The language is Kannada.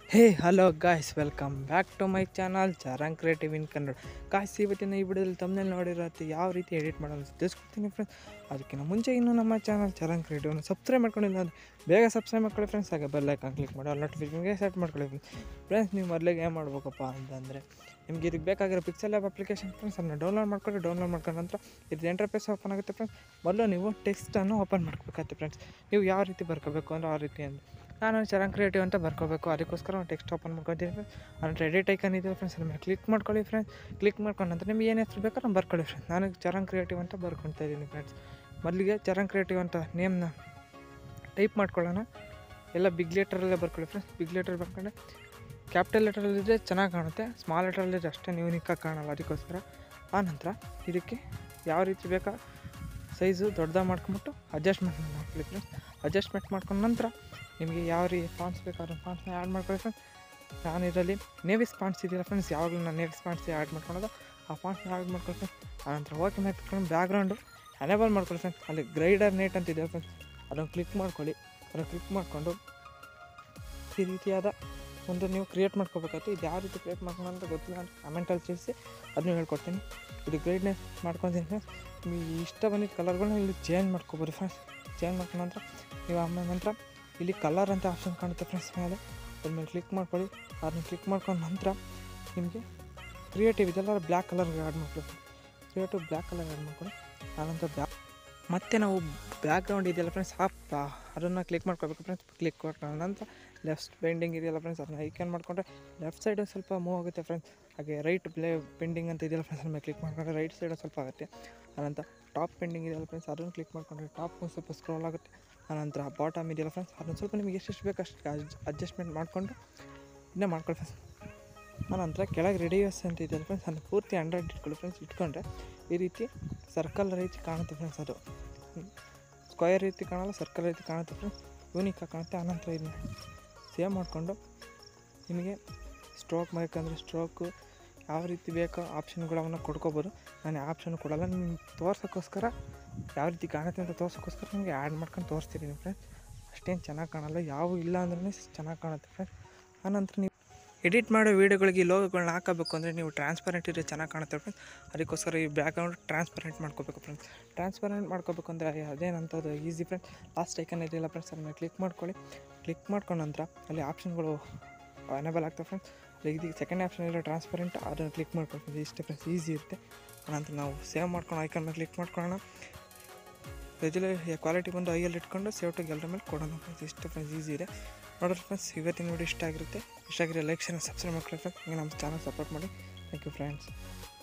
hey hello guys welcome back to my channel ಚರಂಗ್ ಕ್ರಿಯೇಟಿವ್ ಇನ್ ಕನ್ನಡ ಗಾಯ್ಸ್ ಇವತ್ತಿನ ಈ ವಿಡಿಯೋದಲ್ಲಿ ತಮ್ಮನೇಲಿ ನೋಡಿರತ್ತೆ ಯಾವ ರೀತಿ ಎಡಿಟ್ ಮಾಡೋದು ಅಂತ ತಿಳಿಸ್ಕೊಡ್ತೀನಿ ಫ್ರೆಂಡ್ಸ್ ಅದಕ್ಕಿಂತ ಮುಂಚೆ ಇನ್ನೂ ನಮ್ಮ ಚಾನಲ್ ಚರಂಗ್ ಕ್ರಿಯೇಟಿವ್ನ ಸಬ್ಸ್ಕ್ರೈಬ್ ಮಾಡ್ಕೊಂಡಿಲ್ಲ ಅಂದರೆ ಬೇಗ ಸಬ್ಸ್ಕ್ರೈಬ್ ಮಾಡ್ಕೊಳ್ಳಿ ಫ್ರೆಂಡ್ಸ್ ಹಾಗೆ ಬೆಲ್ಲೈಕನ್ ಕ್ಲಿಕ್ ಮಾಡಿ ಅಲ್ಲಿ ನೋಟಿಫಿಕೇಷನ್ಗೆ ಸೆಟ್ ಮಾಡ್ಕೊಳ್ಳಿ ಫ್ರೆಂಡ್ಸ್ ನೀವು ಮೊದಲಿಗೆ ಏನು ಮಾಡ್ಬೇಕಪ್ಪ ಅಂತಂದರೆ ನಿಮ್ಗೆ ಇದಕ್ಕೆ ಬೇಕಾಗಿರೋ ಪಿಕ್ಸೆಲ್ ಆ್ಯಪ್ ಅಪ್ಲಿಕೇಶನ್ ಫ್ರೆಂಡ್ಸ್ ಅದನ್ನ ಡೌನ್ಲೋಡ್ ಮಾಡ್ಕೊಂಡು ಡೌನ್ಲೋಡ್ ಮಾಡ್ಕೊಂಡ ನಂತರ ಇದು ಎಂಟರ್ಪೇಸ್ ಓಪನ್ ಆಗುತ್ತೆ ಫ್ರೆಂಡ್ಸ್ ಮೊದಲು ನೀವು ಟೆಕ್ಸ್ಟನ್ನು ಓಪನ್ ಮಾಡ್ಕೋಬೇಕಾಗುತ್ತೆ ಫ್ರೆಂಡ್ಸ್ ನೀವು ಯಾವ ರೀತಿ ಬರ್ಕೋಬೇಕು ಅಂದ್ರೆ ಆ ರೀತಿ ಅಂತ ನಾನು ಚರಂಗ್ ಕ್ರಿಯೇಟಿವ್ ಅಂತ ಬರ್ಕೋಬೇಕು ಅದಕ್ಕೋಸ್ಕರ ಒಂದು ಟೆಕ್ಸ್ಟ್ ಓಪನ್ ಮಾಡ್ಕೊತೀನಿ ಫ್ರೆಂಡ್ಸ್ ಅಂದರೆ ಎಡಿಟ್ ಐಕನ್ ಇದೆ ಫ್ರೆಂಡ್ಸ್ ಅದ್ರ ಮೇಲೆ ಕ್ಲಿಕ್ ಮಾಡ್ಕೊಳ್ಳಿ ಫ್ರೆಂಡ್ಸ್ ಕ್ಲಿಕ್ ಮಾಡ್ಕೊಂಡು ನಂತರ ನಿಮ್ಗೆ ಏನು ಹೆಸರು ಬೇಕೋ ನಾನು ಬರ್ಕೊಳ್ಳಿ ಫ್ರೆಂಡ್ಸ್ ನಾನು ಚರಂಗ್ ಕ್ರಿಯೇಟಿವ್ ಅಂತ ಬರ್ಕೊಳ್ತಾ ಇದ್ದೀನಿ ಫ್ರೆಂಡ್ಸ್ ಮೊದಲಿಗೆ ಚರಂಗ್ ಕ್ರಿಯೇಟಿವ್ ಅಂತ ನೇಮ್ನ ಟೈಪ್ ಮಾಡ್ಕೊಳ್ಳೋಣ ಎಲ್ಲ ಬಿಗ್ ಲೆಟರಲ್ಲೇ ಬರ್ಕೊಳ್ಳಿ ಫ್ರೆಂಡ್ಸ್ ಬಿಗ್ ಲೆಟರ್ ಬರ್ಕೊಂಡೆ ಕ್ಯಾಪಿಟಲ್ ಲೆಟರಲ್ಲಿದ್ದರೆ ಚೆನ್ನಾಗಿ ಕಾಣುತ್ತೆ ಸ್ಮಾಲ್ ಲೆಟರಲ್ಲಿದ್ದರೆ ಅಷ್ಟೇ ಯೂನಿಕಾಗಿ ಕಾಣಲ್ಲ ಅದಕ್ಕೋಸ್ಕರ ಆ ನಂತರ ಇದಕ್ಕೆ ಯಾವ ರೀತಿ ಬೇಕಾ ಸೈಜು ದೊಡ್ಡದಾಗಿ ಮಾಡ್ಕೊಂಬಿಟ್ಟು ಅಡ್ಜಸ್ಟ್ಮೆಂಟ್ ಮಾಡ್ಕೊಳ್ಳಿ ಫ್ರೆಂಡ್ಸ್ ಅಡ್ಜಸ್ಟ್ಮೆಂಟ್ ಮಾಡ್ಕೊಂಡ ನಂತರ ನಿಮಗೆ ಯಾವ ರೀತಿ ಫಾಂಟ್ಸ್ ಬೇಕಾದ್ರೆ ಫಾಂಟ್ಸ್ನ ಆ್ಯಡ್ ಮಾಡ್ಕೊಳ್ಳಿ ಫ್ರೆಂಡ್ಸ್ ನಾನು ಇದರಲ್ಲಿ ನೇವಿಸ್ ಫಾಂಟ್ಸ್ ಇದೆಯಲ್ಲ ಫ್ರೆಂಡ್ಸ್ ಯಾವಾಗಲೂ ನಾನು ನೇವಿಸ್ ಫಾಂಟ್ಸ್ ಆ್ಯಡ್ ಮಾಡ್ಕೊಳ್ಳೋದು ಆ ಫಾಂಟ್ಸ್ನ ಆ್ಯಡ್ ಮಾಡ್ಕೊಳ್ಳಿ ಫ್ರೆಂಡ್ಸ್ ಆನಂತರ ಓಕೆ ಮಾಡ್ಕೊಂಡು ಬ್ಯಾಕ್ಗ್ರೌಂಡು ಅನೇಬಲ್ ಮಾಡ್ಕೊಳ್ಳಿ ಫ್ರೆಂಡ್ಸ್ ಅಲ್ಲಿ ಗ್ರೈಡರ್ ನೇಟ್ ಅಂತ ಇದೆ ಫ್ರೆಂಡ್ಸ್ ಅದನ್ನು ಕ್ಲಿಕ್ ಮಾಡ್ಕೊಳ್ಳಿ ಅದನ್ನು ಕ್ಲಿಕ್ ಮಾಡಿಕೊಂಡು ಈ ರೀತಿಯಾದ ಒಂದು ನೀವು ಕ್ರಿಯೇಟ್ ಮಾಡ್ಕೋಬೇಕಾಯ್ತು ಇದು ಯಾವ ರೀತಿ ಕ್ರಿಯೇಟ್ ಮಾಡ್ಕೊಂಡು ಅಂತ ಗೊತ್ತಿಲ್ಲ ಅಂತ ಕಮೆಂಟಲ್ಲಿ ತಿಳಿಸಿ ಅದನ್ನು ಹೇಳ್ಕೊಡ್ತೀನಿ ಇದು ಗ್ರೈಡ್ನೆಸ್ ಮಾಡ್ಕೊತೀನಿ ಫ್ರೆಂಡ್ಸ್ ನಿಮಗೆ ಇಷ್ಟ ಬಂದಿದ್ದ ಕಲರ್ಗಳನ್ನ ಇಲ್ಲಿ ಚೇಂಜ್ ಮಾಡ್ಕೊಬೋದು ಫ್ರೆಂಡ್ಸ್ ಚೇಂಜ್ ಮಾಡ್ಕೊಂಡ ನಂತರ ನೀವು ಆಮೇಲೆ ನಂತರ ಇಲ್ಲಿ ಕಲರ್ ಅಂತ ಆಪ್ಷನ್ ಕಾಣುತ್ತೆ ಫ್ರೆಂಡ್ಸ್ ಮೇಲೆ ಅದ್ರ ಮೇಲೆ ಕ್ಲಿಕ್ ಮಾಡ್ಕೊಳ್ಳಿ ಅದನ್ನ ಕ್ಲಿಕ್ ಮಾಡ್ಕೊಂಡ ನಂತರ ನಿಮಗೆ ಕ್ರಿಯೇಟಿವ್ ಇದೆಲ್ಲ ಬ್ಲ್ಯಾಕ್ ಕಲರ್ಗೆ ಆ್ಯಡ್ ಮಾಡ್ಕೊಳ್ಳಿ ಕ್ರಿಯೇಟಿವ್ ಬ್ಲ್ಯಾಕ್ ಕಲರ್ ಆ್ಯಡ್ ಮಾಡ್ಕೊಳ್ಳಿ ಆನಂತರ ಬ್ಯಾಕ್ ಮತ್ತೆ ನಾವು ಬ್ಯಾಕ್ಗ್ರೌಂಡ್ ಇದೆಯಲ್ಲ ಫ್ರೆಂಡ್ಸ್ ಆ ಅದನ್ನು ಕ್ಲಿಕ್ ಮಾಡ್ಕೋಬೇಕು ಫ್ರೆಂಡ್ಸ್ ಕ್ಲಿಕ್ ಮಾಡ್ಕೊಂಡ ನಂತರ ಲೆಫ್ಟ್ ಬೆಂಡಿಂಗ್ ಇದೆಯಲ್ಲ ಫ್ರೆಂಡ್ಸ್ ಅದನ್ನ ಐಕನ್ ಮಾಡಿಕೊಂಡ್ರೆ ಲೆಫ್ಟ್ ಸೈಡು ಸ್ವಲ್ಪ ಮೂವ್ ಆಗುತ್ತೆ ಫ್ರೆಂಡ್ಸ್ ಹಾಗೆ ರೈಟ್ ಪ್ಲೇ ಪೆಂಡಿಂಗ್ ಅಂತ ಇದೆಯಲ್ಲ ಫ್ರೆಂಡ್ಸ್ ಮೇಲೆ ಕ್ಲಿಕ್ ಮಾಡ್ಕೊಂಡ್ರೆ ರೈಟ್ ಸೈಡ್ ಸ್ವಲ್ಪ ಆಗುತ್ತೆ ಆನಂತರ ಟಾಪ್ ಪೆಂಡಿಂಗ್ ಇದೆಯಲ್ಲ ಫ್ರೆಂಡ್ಸ್ ಅದನ್ನು ಕ್ಲಿಕ್ ಮಾಡ್ಕೊಂಡ್ರೆ ಟಾಪ್ ಸ್ವಲ್ಪ ಸ್ಕ್ರೋಲ್ ಆಗುತ್ತೆ ಆನಂತರ ಬಾಟಮ್ ಇದೆಯಲ್ಲ ಫ್ರೆಂಡ್ಸ್ ಅದನ್ನು ಸ್ವಲ್ಪ ನಿಮಗೆ ಎಷ್ಟೆಷ್ಟು ಬೇಕು ಅಷ್ಟು ಅಡ್ಜಸ್ಟ್ಮೆಂಟ್ ಮಾಡಿಕೊಂಡು ಇನ್ನೂ ಮಾಡ್ಕೊಳ್ಳಿ ಫ್ರೆಂಡ್ಸ್ ಆನಂತರ ಕೆಳಗೆ ರೆಡಿಯಸ್ ಅಂತ ಇದೆಯಲ್ಲ ಫ್ರೆಂಡ್ಸ್ ಅದನ್ನು ಪೂರ್ತಿ ಹಂಡ್ರೆಡ್ ಇಟ್ಕೊಳ್ಳಿ ಫ್ರೆಂಡ್ಸ್ ಇಟ್ಕೊಂಡ್ರೆ ಈ ರೀತಿ ಸರ್ಕಲ್ ರೀತಿ ಕಾಣುತ್ತೆ ಫ್ರೆಂಡ್ಸ್ ಅದು ಸ್ಕ್ವಯರ್ ರೀತಿ ಕಾಣಲ್ಲ ಸರ್ಕಲ್ ರೀತಿ ಕಾಣುತ್ತೆ ಫ್ರೆಂಡ್ಸ್ ಯೂನಿಕಾಗಿ ಕಾಣುತ್ತೆ ಆನಂತರ ಇದನ್ನ ಸೇವ್ ಮಾಡಿಕೊಂಡು ನಿಮಗೆ ಸ್ಟ್ರೋಕ್ ಬೇಕಂದರೆ ಸ್ಟ್ರೋಕು ಯಾವ ರೀತಿ ಬೇಕೋ ಆಪ್ಷನ್ಗಳನ್ನ ಕೊಡ್ಕೋಬೋದು ನಾನು ಆಪ್ಷನ್ ಕೊಡಲ್ಲ ನಿಮ್ಗೆ ತೋರ್ಸೋಕ್ಕೋಸ್ಕರ ಯಾವ ರೀತಿ ಕಾಣುತ್ತೆ ಅಂತ ತೋರ್ಸೋಕ್ಕೋಸ್ಕರ ನಿಮಗೆ ಆ್ಯಡ್ ಮಾಡ್ಕೊಂಡು ತೋರಿಸ್ತೀನಿ ಫ್ರೆಂಡ್ಸ್ ಅಷ್ಟೇನು ಚೆನ್ನಾಗಿ ಕಾಣಲ್ಲ ಯಾವ ಇಲ್ಲ ಅಂದ್ರೂ ಚೆನ್ನಾಗಿ ಕಾಣುತ್ತೆ ಫ್ರೆಂಡ್ಸ್ ಆನಂತರ ನೀವು ಎಡಿಟ್ ಮಾಡೋ ವೀಡಿಯೋಗಳಿಗೆ ಲೋಗೋಗಳನ್ನ ಹಾಕಬೇಕು ಅಂದರೆ ನೀವು ಟ್ರಾನ್ಸ್ಪರೆಂಟ್ ಇದ್ರೆ ಚೆನ್ನಾಗಿ ಕಾಣುತ್ತೆ ಫ್ರೆಂಡ್ಸ್ ಅದಕ್ಕೋಸ್ಕರ ಈ ಬ್ಯಾಕ್ಗ್ರೌಂಡ್ ಟ್ರಾನ್ಸ್ಪರೆಂಟ್ ಮಾಡ್ಕೋಬೇಕು ಫ್ರೆಂಡ್ಸ್ ಟ್ರಾನ್ಸ್ಪರೆಂಟ್ ಮಾಡ್ಕೋಬೇಕು ಅಂದರೆ ಅದೇನಂತದ್ದು ಈಸಿ ಫ್ರೆಂಡ್ಸ್ ಲಾಸ್ಟ್ ಐಕನ್ ಇದೆಯಲ್ಲ ಫ್ರೆಂಡ್ಸ್ ಅದ್ರ ಮೇಲೆ ಕ್ಲಿಕ್ ಮಾಡ್ಕೊಳ್ಳಿ ಕ್ಲಿಕ್ ಮಾಡ್ಕೊಂಡ ನಂತರ ಅಲ್ಲಿ ಆಪ್ಷನ್ಗಳು ಅನೇಬಲ್ ಆಗ್ತವೆ ಫ್ರೆಂಡ್ಸ್ ಇದು ಸೆಕೆಂಡ್ ಆಪ್ಷನ್ ಇರೋ ಟ್ರಾನ್ಸ್ಪರೆಂಟ್ ಅದನ್ನು ಕ್ಲಿಕ್ ಮಾಡ್ಕೊಳ್ತೀವಿ ಇಷ್ಟೇ ಫ್ರೆಂಡ್ಸ್ ಈಸಿ ಇರುತ್ತೆ ಅನಂತರ ನಾವು ಸೇವ್ ಮಾಡ್ಕೊಂಡು ಐಕನ್ ಮೇಲೆ ಕ್ಲಿಕ್ ಮಾಡ್ಕೊಳ್ಳೋಣ ರೆಜುಲರ್ ಕ್ವಾಲಿಟಿ ಬಂದು ಐಯಲ್ಲಿ ಇಟ್ಕೊಂಡು ಸೇವ್ ಟು ಎಲ್ಲರ ಮೇಲೆ ಕೊಡೋಣ ಫ್ರೆಂಡ್ಸ್ ಇಷ್ಟು ಫ್ರೆಂಡ್ಸ್ ಈಸಿ ಇದೆ ನೋಡಿರಿ ಫ್ರೆಂಡ್ಸ್ ಇವತ್ತಿನ ವಿಡಿಯೋ ಇಷ್ಟ ಆಗಿರುತ್ತೆ ಇಷ್ಟ ಆಗಿರೋ ಲೈಕ್ ಶೇರ್ ಸಬ್ಸ್ಕ್ರೈಬ್ ಮಾಡ್ಕೊಳ್ಳಿ ಫ್ರೆಂಡ್ಸ್ ಹಂಗೆ ನಮ್ಮ ಚಾನಲ್ ಸಪೋರ್ಟ್ ಮಾಡಿ ಥ್ಯಾಂಕ್ ಯು ಫ್ರೆಂಡ್ಸ್